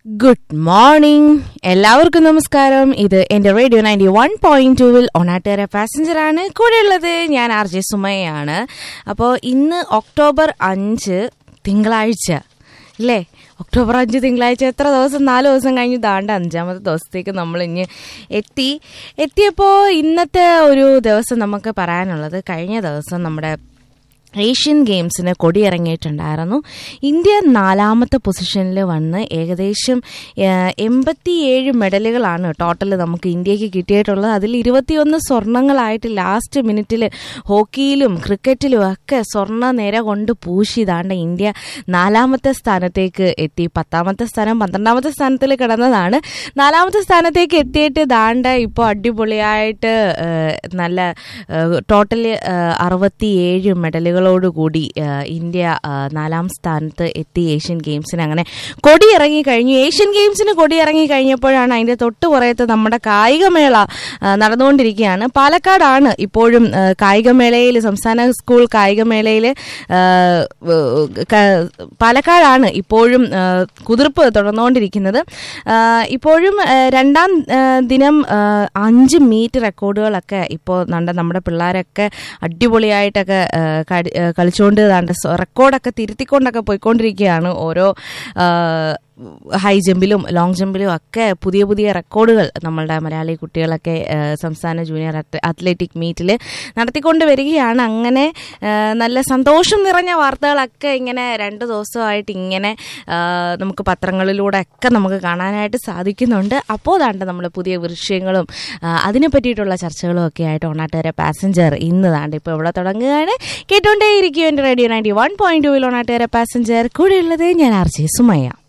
good morning എല്ലാവർക്കും നമസ്കാരം ഇത് എന്റെ റേഡിയോ നയൻറ്റി വൺ പോയിന്റ് ടൂവിൽ ഒണാട്ടുകര പാസഞ്ചർ ആണ് കൂടെയുള്ളത് ഞാൻ ആർ ജെ സുമയാണ് അപ്പോൾ ഇന്ന് ഒക്ടോബർ അഞ്ച് തിങ്കളാഴ്ച ഇല്ലേ ഒക്ടോബർ അഞ്ച് തിങ്കളാഴ്ച എത്ര ദിവസം നാല് ദിവസം കഴിഞ്ഞ് താണ്ട അഞ്ചാമത്തെ ദിവസത്തേക്ക് നമ്മൾ ഇനി എത്തി എത്തിയപ്പോൾ ഇന്നത്തെ ഒരു ദിവസം നമുക്ക് പറയാനുള്ളത് കഴിഞ്ഞ ദിവസം നമ്മുടെ ഏഷ്യൻ ഗെയിംസിന് കൊടിയിറങ്ങിയിട്ടുണ്ടായിരുന്നു ഇന്ത്യ നാലാമത്തെ പൊസിഷനിൽ വന്ന് ഏകദേശം എൺപത്തിയേഴ് മെഡലുകളാണ് ടോട്ടൽ നമുക്ക് ഇന്ത്യക്ക് കിട്ടിയിട്ടുള്ളത് അതിൽ ഇരുപത്തിയൊന്ന് സ്വർണങ്ങളായിട്ട് ലാസ്റ്റ് മിനിറ്റിൽ ഹോക്കിയിലും ക്രിക്കറ്റിലും ഒക്കെ സ്വർണ്ണ നിര കൊണ്ട് പൂശിതാണ്ട് ഇന്ത്യ നാലാമത്തെ സ്ഥാനത്തേക്ക് എത്തി പത്താമത്തെ സ്ഥാനം പന്ത്രണ്ടാമത്തെ സ്ഥാനത്തിൽ കിടന്നതാണ് നാലാമത്തെ സ്ഥാനത്തേക്ക് എത്തിയിട്ട് ദാണ്ട ഇപ്പോൾ അടിപൊളിയായിട്ട് ഏഹ്, നല്ല ടോട്ടൽ അറുപത്തിയേഴ് മെഡലുകളോടുകൂടി ഏഹ്, ഇന്ത്യ ഏഹ്, നാലാം സ്ഥാനത്ത് എത്തി ഏഷ്യൻ ഗെയിംസിന് അങ്ങനെ കൊടി ഇറങ്ങി കഴിഞ്ഞു ഏഷ്യൻ ഗെയിംസിന് കൊടി ഇറങ്ങി കഴിഞ്ഞപ്പോഴാണ് അതിന്റെ തൊട്ട് പുറയത്ത് നമ്മുടെ കായികമേള ഏഹ്, നടന്നുകൊണ്ടിരിക്കുകയാണ് പാലക്കാടാണ് ഇപ്പോഴും ഏഹ്, കായികമേളയിൽ സംസ്ഥാന സ്കൂൾ കായികമേളയിൽ ഏഹ്, ക- പാലക്കാടാണ് ഇപ്പോഴും ഏഹ്, കുതിർപ്പ് തുടർന്നുകൊണ്ടിരിക്കുന്നത് ഏഹ്, ഇപ്പോഴും ഏഹ്, രണ്ടാം ഏഹ്, ദിനം ഏഹ്, അഞ്ച് മീറ്റ് റെക്കോർഡുകളൊക്കെ ഇപ്പോൾ നമ്മുടെ നമ്മുടെ പിള്ളേരൊക്കെ അടിപൊളിയായിട്ടൊക്കെ ഏഹ്, കടി- ഏഹ്, കളിച്ചുകൊണ്ട് ദാണ്ട് സ- റെക്കോർഡൊക്കെ തിരുത്തിക്കൊണ്ടൊക്കെ പോയിക്കൊണ്ടിരിക്കുകയാണ് ഓരോ ഏഹ്, ഹൈ ജമ്പിലും ലോങ് ജമ്പിലും ഒക്കെ പുതിയ പുതിയ റെക്കോർഡുകൾ നമ്മളുടെ മലയാളി കുട്ടികളൊക്കെ ഏഹ്, സംസ്ഥാന ജൂനിയർ അത്ല- അത്ലറ്റിക് മീറ്റിൽ നടത്തിക്കൊണ്ട് വരികയാണ് അങ്ങനെ ഏഹ്, നല്ല സന്തോഷം നിറഞ്ഞ വാർത്തകളൊക്കെ ഇങ്ങനെ രണ്ട് ദിവസമായിട്ട് ഇങ്ങനെ ഏഹ്, നമുക്ക് പത്രങ്ങളിലൂടെ ഒക്കെ നമുക്ക് കാണാനായിട്ട് സാധിക്കുന്നുണ്ട് അപ്പോൾ ദാണ്ട് നമ്മൾ പുതിയ വിഷയങ്ങളും ഏഹ്, അതിനെ പറ്റിയിട്ടുള്ള ചർച്ചകളും ഒക്കെ ആയിട്ട് ഓണാട്ടുകാരെ പാസഞ്ചർ ഇന്ന് ദാണ്ട് ഇപ്പോൾ ഇവിടെ തുടങ്ങുകയാണ് കേട്ടുകൊണ്ടേയിരിക്കും എൻ്റെ റേഡിയോ നയൻറ്റി വൺ പോയിന്റ് ടൂവിൽ ഓണാട്ടുകാരെ പാസഞ്ചർ കൂടെയുള്ളത് ഞാൻ ആർ ജെ സുമയ്യ